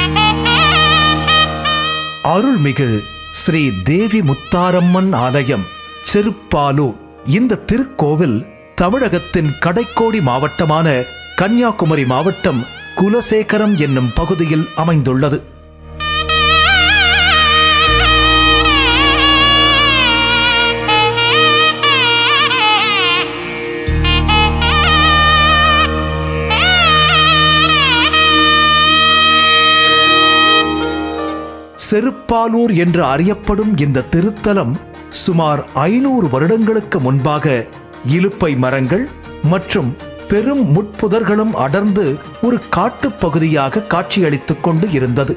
அருள்மிகு ஸ்ரீ தேவி முத்தாரம்மன் ஆலயம் செருப்பாலூர் இந்த திருக்கோவில் தமிழகத்தின் கடைக்கோடி மாவட்டமான கன்னியாகுமரி மாவட்டம் குலசேகரம் என்னும் பகுதியில் அமைந்துள்ளது செருப்பாலூர் என்று அறியப்படும் இந்த திருத்தலம் சுமார் ஐநூறு வருடங்களுக்கு முன்பாக இலுப்பை மரங்கள் மற்றும் பெரும் முட்புதர்களும் அடர்ந்து ஒரு காட்டுப் பகுதியாக காட்சியளித்துக் கொண்டு இருந்தது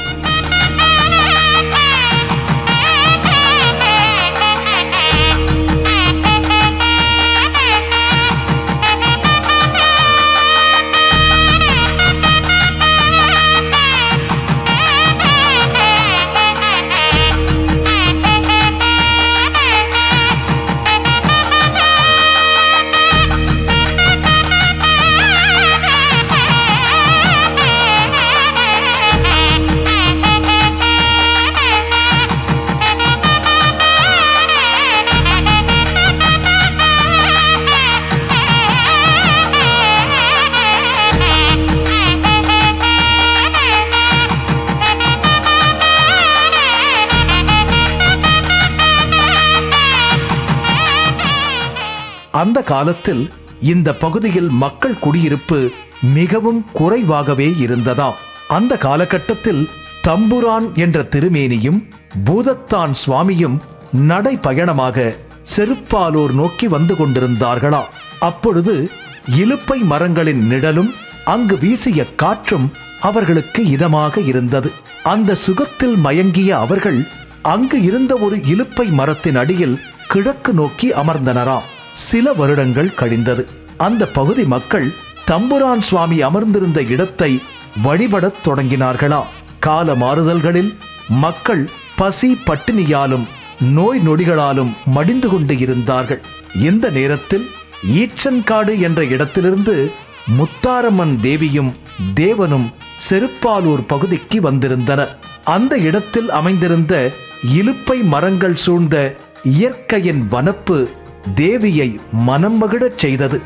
அந்த காலத்தில் இந்த பகுதியில் மக்கள் குடியிருப்பு மிகவும் குறைவாகவே இருந்ததாம் அந்த காலகட்டத்தில் தம்புரான் என்ற திருமேனியும் பூதத்தான் சுவாமியும் நடைபயணமாக செருப்பாலூர் நோக்கி வந்து கொண்டிருந்தார்களாம் அப்பொழுது இலுப்பை மரங்களின் நிழலும் அங்கு வீசிய காற்றும் அவர்களுக்கு இதமாக இருந்தது அந்த சுகத்தில் மயங்கிய அவர்கள் அங்கு இருந்த ஒரு இலுப்பை மரத்தின் அடியில் கிழக்கு நோக்கி அமர்ந்தனராம் சில வருடங்கள் கழிந்தது அந்த பகுதி மக்கள் தம்புரான் சுவாமி அமர்ந்திருந்த இடத்தை வழிபடத் தொடங்கினார்களாம் கால மாறுதல்களில் மக்கள் பசி பட்டினியாலும் நோய் நொடிகளாலும் மடிந்து கொண்டு இருந்தார்கள் இந்த நேரத்தில் ஈச்சன்காடு என்ற இடத்திலிருந்து முத்தாரம்மன் தேவியும் தேவனும் செருப்பாலூர் பகுதிக்கு வந்திருந்தனர் அந்த இடத்தில் அமைந்திருந்த இலுப்பை மரங்கள் சூழ்ந்த இயற்கையின் வனப்பு தேவியை மனம் மகிழச் செய்தது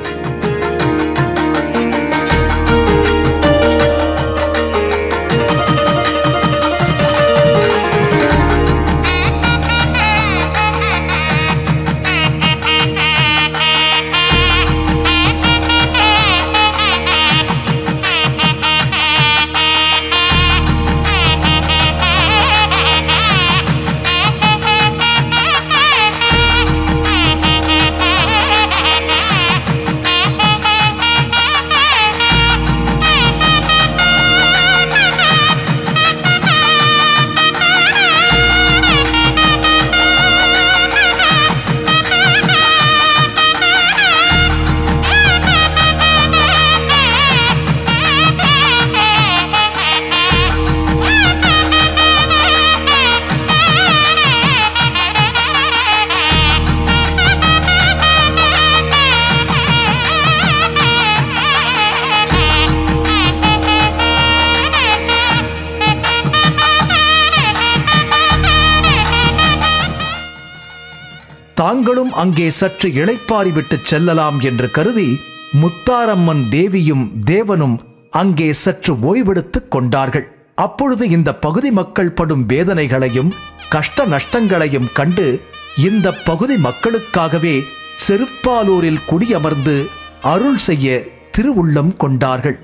தாங்களும் அங்கே சற்று இளைப்பாரி விட்டு செல்லலாம் என்று கருதி முத்தாரம்மன் தேவியும் தேவனும் அங்கே சற்று ஓய்வெடுத்துக் கொண்டார்கள் அப்பொழுது இந்த பகுதி மக்கள் படும் வேதனைகளையும் கஷ்ட நஷ்டங்களையும் கண்டு இந்த பகுதி மக்களுக்காகவே செருப்பாலூரில் குடியமர்ந்து அருள் செய்ய திருவுள்ளம் கொண்டார்கள்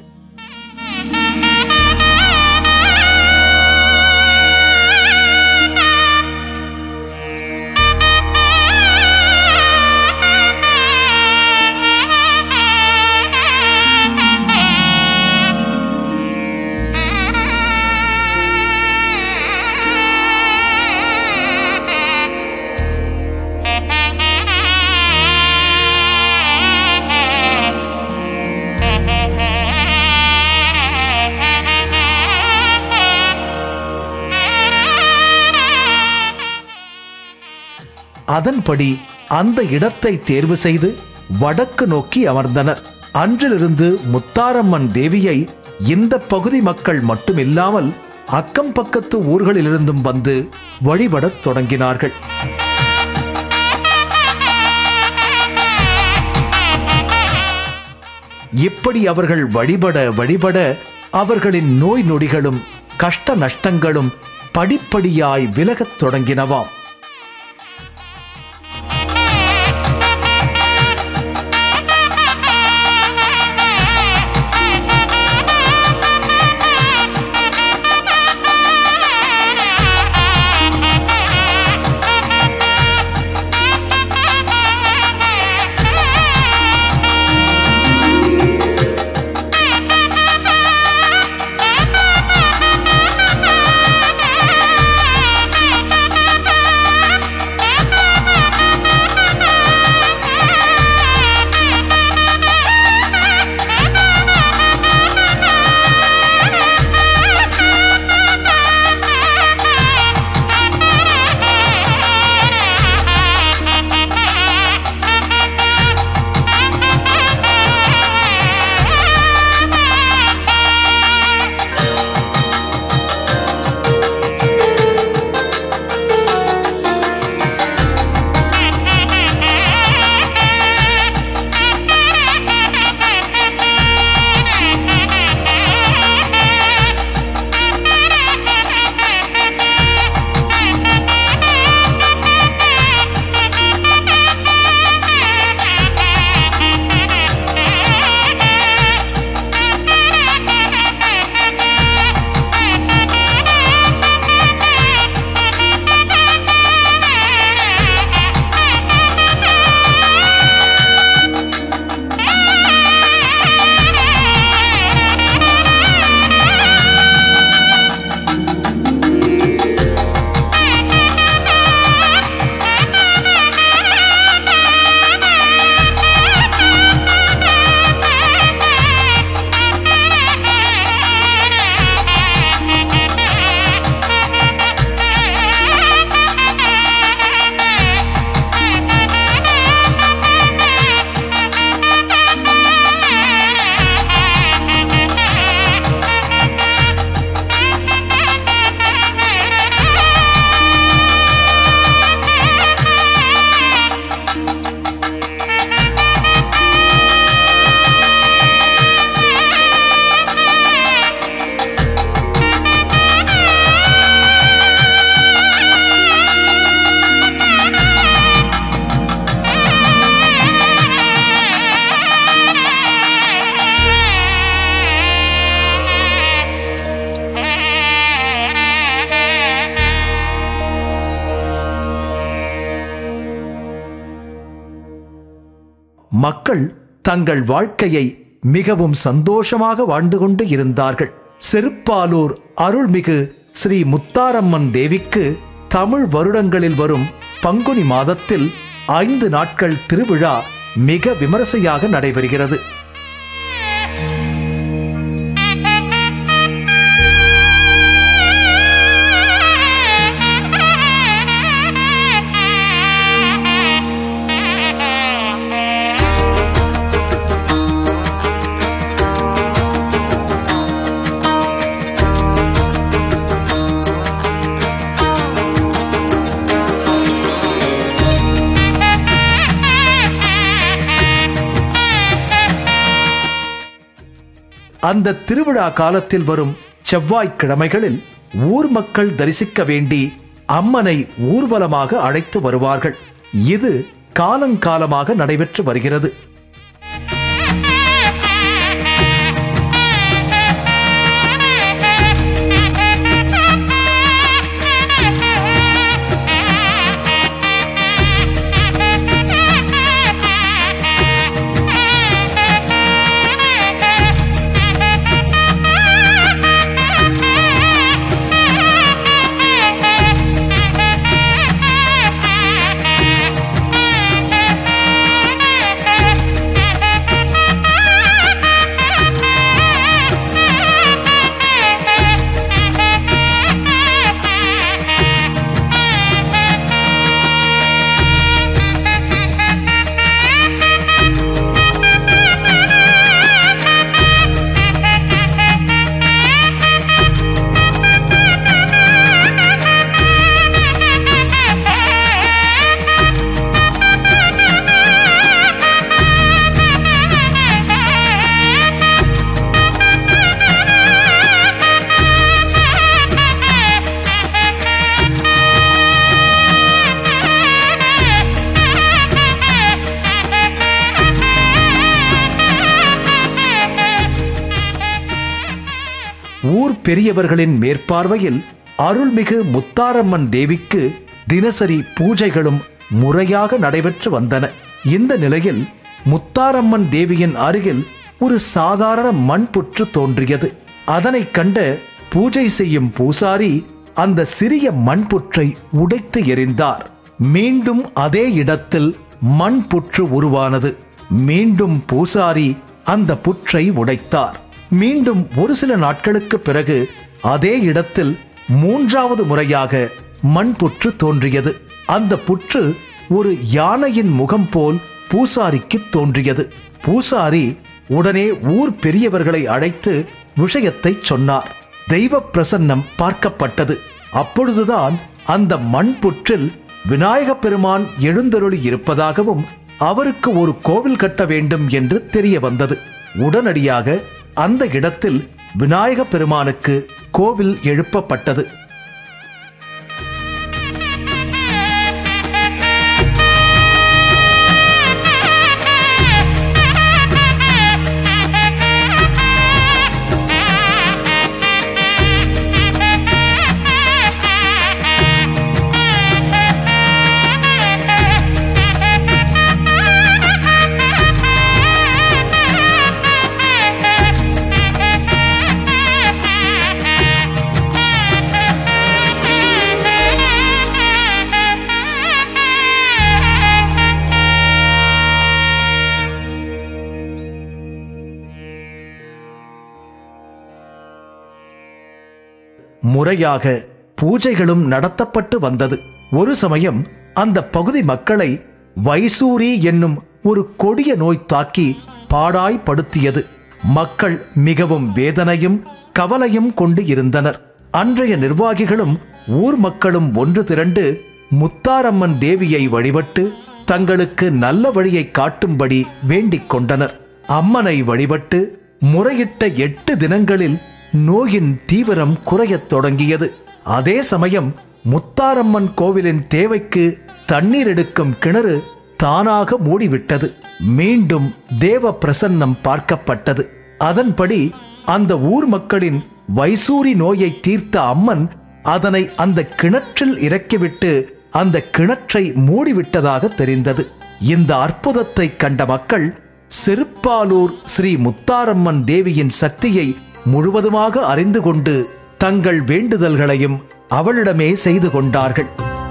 அதன்படி அந்த இடத்தை தேர்வு செய்து வடக்கு நோக்கி அமர்ந்தனர் அன்றிலிருந்து முத்தாரம்மன் தேவியை இந்த பகுதி மக்கள் மட்டுமில்லாமல் அக்கம் பக்கத்து ஊர்களிலிருந்தும் வந்து வழிபடத் தொடங்கினார்கள் இப்படி அவர்கள் வழிபட வழிபட அவர்களின் நோய் நொடிகளும் கஷ்ட நஷ்டங்களும் படிப்படியாய் விலகத் தொடங்கினவாம் மக்கள் தங்கள் வாழ்க்கையை மிகவும் சந்தோஷமாக வாழ்ந்து கொண்டு இருந்தார்கள் செருப்பாலூர் அருள்மிகு ஸ்ரீ முத்தாரம்மன் தேவிக்கு தமிழ் வருடங்களில் வரும் பங்குனி மாதத்தில் ஐந்து நாட்கள் திருவிழா மிக விமரிசையாக நடைபெறுகிறது அந்த திருவிழா காலத்தில் வரும் செவ்வாய்க்கிழமைகளில் ஊர் மக்கள் தரிசிக்க வேண்டி அம்மனை ஊர்வலமாக அழைத்து வருவார்கள் இது காலங்காலமாக நடைபெற்று வருகிறது Thank you. பெரியவர்களின் மேற்பார்வையில் அருள்மிகு முத்தாரம்மன் தேவிக்கு தினசரி பூஜைகளும் முறையாக நடைபெற்று வந்தன இந்த நிலையில் முத்தாரம்மன் தேவியின் அருகில் ஒரு சாதாரண மண் புற்று தோன்றியது அதனைக் கண்ட பூஜை செய்யும் பூசாரி அந்த சிறிய மண் புற்றை உடைத்து எறிந்தார் மீண்டும் அதே இடத்தில் மண் புற்று உருவானது மீண்டும் பூசாரி அந்த புற்றை உடைத்தார் மீண்டும் ஒரு சில நாட்களுக்கு பிறகு அதே இடத்தில் மூன்றாவது முறையாக மண் புற்று தோன்றியது அந்த புற்று ஒரு யானையின் முகம் போல் பூசாரிக்கு தோன்றியது பூசாரி உடனே ஊர் பெரியவர்களை அழைத்து விஷயத்தை சொன்னார் தெய்வ பிரசன்னம் பார்க்கப்பட்டது அப்பொழுதுதான் அந்த மண் புற்றில் விநாயகப் பெருமான் எழுந்தருளி இருப்பதாகவும் அவருக்கு ஒரு கோவில் கட்ட வேண்டும் என்று தெரிய வந்தது உடனடியாக அந்த இடத்தில் விநாயகப் பெருமானுக்கு கோவில் எழுப்பப்பட்டது முறையாக பூஜைகளும் நடத்தப்பட்டு வந்தது ஒரு சமயம் அந்த பகுதி மக்களை வைசூரி என்னும் ஒரு கொடிய நோய் தாக்கி பாடாய்படுத்தியது மக்கள் மிகவும் வேதனையும் கவலையும் கொண்டு இருந்தனர் அன்றைய நிர்வாகிகளும் ஊர் மக்களும் ஒன்று திரண்டு முத்தாரம்மன் தேவியை வழிபட்டு தங்களுக்கு நல்ல வழியை காட்டும்படி வேண்டிக் கொண்டனர் அம்மனை வழிபட்டு முறையிட்ட எட்டு தினங்களில் நோயின் தீவிரம் குறையத் தொடங்கியது அதே சமயம் முத்தாரம்மன் கோவிலின் தேவைக்கு தண்ணீர் எடுக்கும் கிணறு தானாக மூடிவிட்டது மீண்டும் தேவ பிரசன்னம் பார்க்கப்பட்டது அதன்படி அந்த ஊர் மக்களின் வைசூரி நோயை தீர்த்த அம்மன் அதனை அந்த கிணற்றில் இறக்கிவிட்டு அந்த கிணற்றை மூடிவிட்டதாக தெரிந்தது இந்த அற்புதத்தை கண்ட மக்கள் செருப்பாலூர் ஸ்ரீ முத்தாரம்மன் தேவியின் சக்தியை முழுவதுமாக அறிந்து கொண்டு தங்கள் வேண்டுதல்களையும் அவளிடமே செய்து கொண்டார்கள்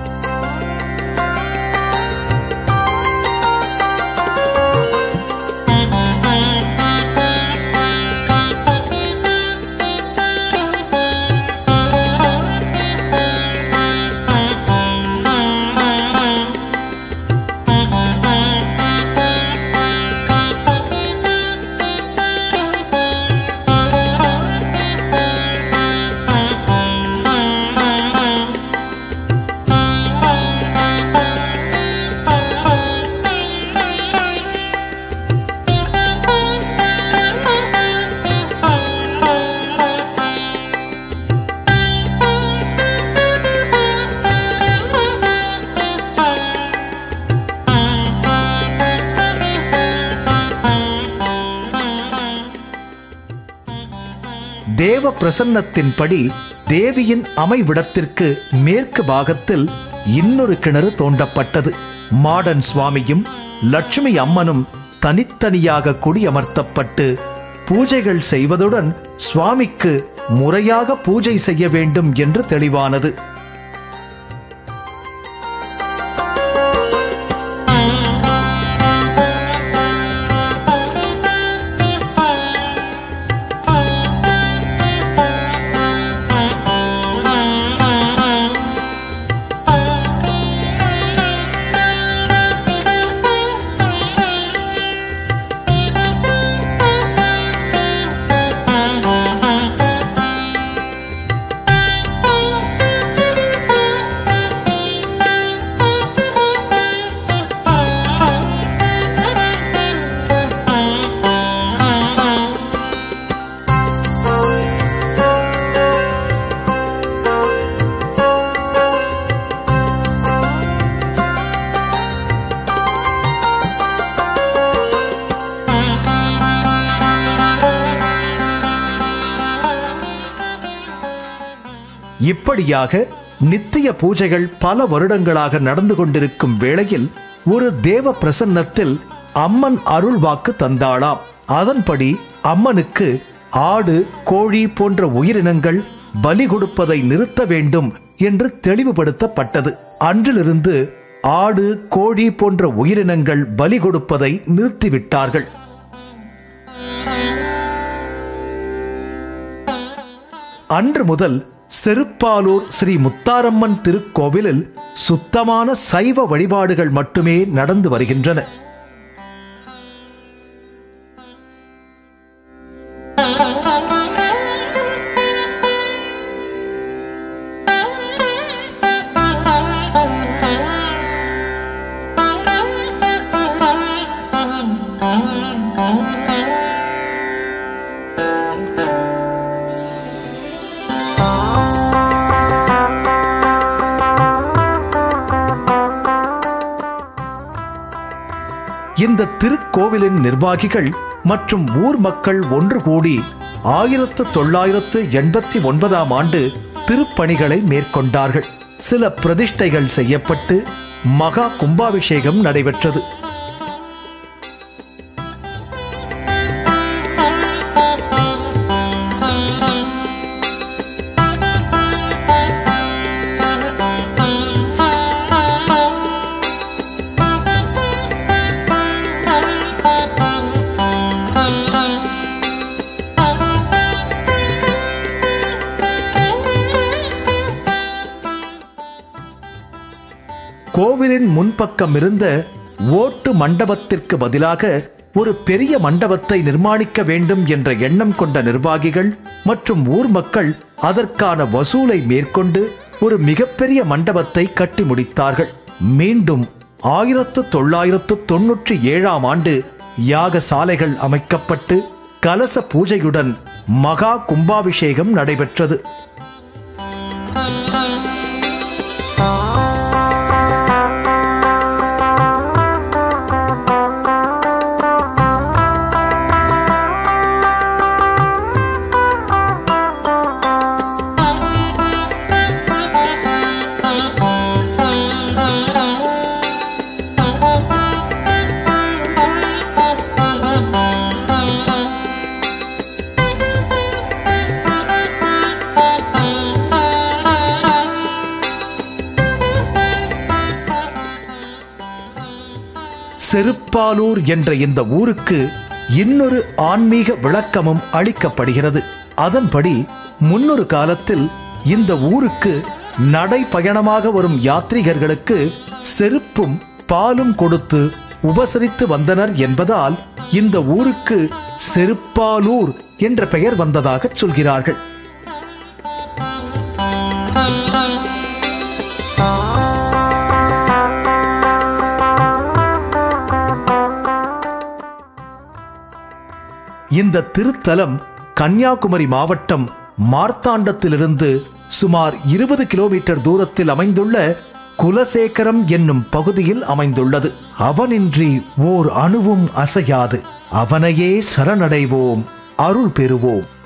தேவ பிரசன்னத்தின்படி தேவியின் அமைவிடத்திற்கு மேற்கு பாகத்தில் இன்னொரு கிணறு தோண்டப்பட்டது மாடன் சுவாமியும் லட்சுமி அம்மனும் தனித்தனியாக குடியமர்த்தப்பட்டு பூஜைகள் செய்வதுடன் சுவாமிக்கு முறையாக பூஜை செய்ய வேண்டும் என்று தெளிவானது Thank you. இப்படியாக நித்திய பூஜைகள் பல வருடங்களாக நடந்து கொண்டிருக்கும் வேளையில் ஒரு தேவ பிரசன்னத்தில் அம்மன் அருள் வாக்கு தந்தாளாம் அதன்படி அம்மனுக்கு ஆடு கோழி போன்ற உயிரினங்கள் பலி கொடுப்பதை நிறுத்த வேண்டும் என்று தெளிவுபடுத்தப்பட்டது அன்றிலிருந்து ஆடு கோழி போன்ற உயிரினங்கள் பலி கொடுப்பதை நிறுத்திவிட்டார்கள் அன்று முதல் செருப்பாலூர் ஸ்ரீ முத்தாரம்மன் திருக்கோவிலில் சுத்தமான சைவ வழிபாடுகள் மட்டுமே நடந்து வருகின்றன இந்த திருக்கோவிலின் நிர்வாகிகள் மற்றும் ஊர் மக்கள் ஒன்று கூடி ஆயிரத்து தொள்ளாயிரத்து எண்பத்தி ஒன்பதாம் ஆண்டு திருப்பணிகளை மேற்கொண்டார்கள் சில பிரதிஷ்டைகள் செய்யப்பட்டு மகா கும்பாபிஷேகம் நடைபெற்றது கோவிலின் முன்பக்கம் இருந்த ஓட்டு மண்டபத்திற்கு பதிலாக ஒரு பெரிய மண்டபத்தை நிர்மாணிக்க வேண்டும் என்ற எண்ணம் கொண்ட நிர்வாகிகள் மற்றும் ஊர் மக்கள் அதற்கான வசூலை மேற்கொண்டு ஒரு மிகப்பெரிய மண்டபத்தை கட்டி முடித்தார்கள் மீண்டும் ஆயிரத்து தொள்ளாயிரத்து தொன்னூற்றி ஏழாம் ஆண்டு யாக சாலைகள் அமைக்கப்பட்டு கலச பூஜையுடன் மகா கும்பாபிஷேகம் நடைபெற்றது செருப்பாலூர் என்ற இந்த ஊருக்கு இன்னொரு ஆன்மீக விளக்கமும் அளிக்கப்படுகிறது அதன்படி முன்னொரு காலத்தில் இந்த ஊருக்கு நடைபயணமாக வரும் யாத்ரீகர்களுக்கு செருப்பும் பாலும் கொடுத்து உபசரித்து வந்தனர் என்பதால் இந்த ஊருக்கு செருப்பாலூர் என்ற பெயர் வந்ததாக சொல்கிறார்கள் இந்த திருத்தலம் கன்னியாகுமரி மாவட்டம் மார்த்தாண்டத்திலிருந்து சுமார் இருபது கிலோமீட்டர் தூரத்தில் அமைந்துள்ள குலசேகரம் என்னும் பகுதியில் அமைந்துள்ளது அவனின்றி ஓர் அணுவும் அசையாது அவனையே சரணடைவோம் அருள் பெறுவோம்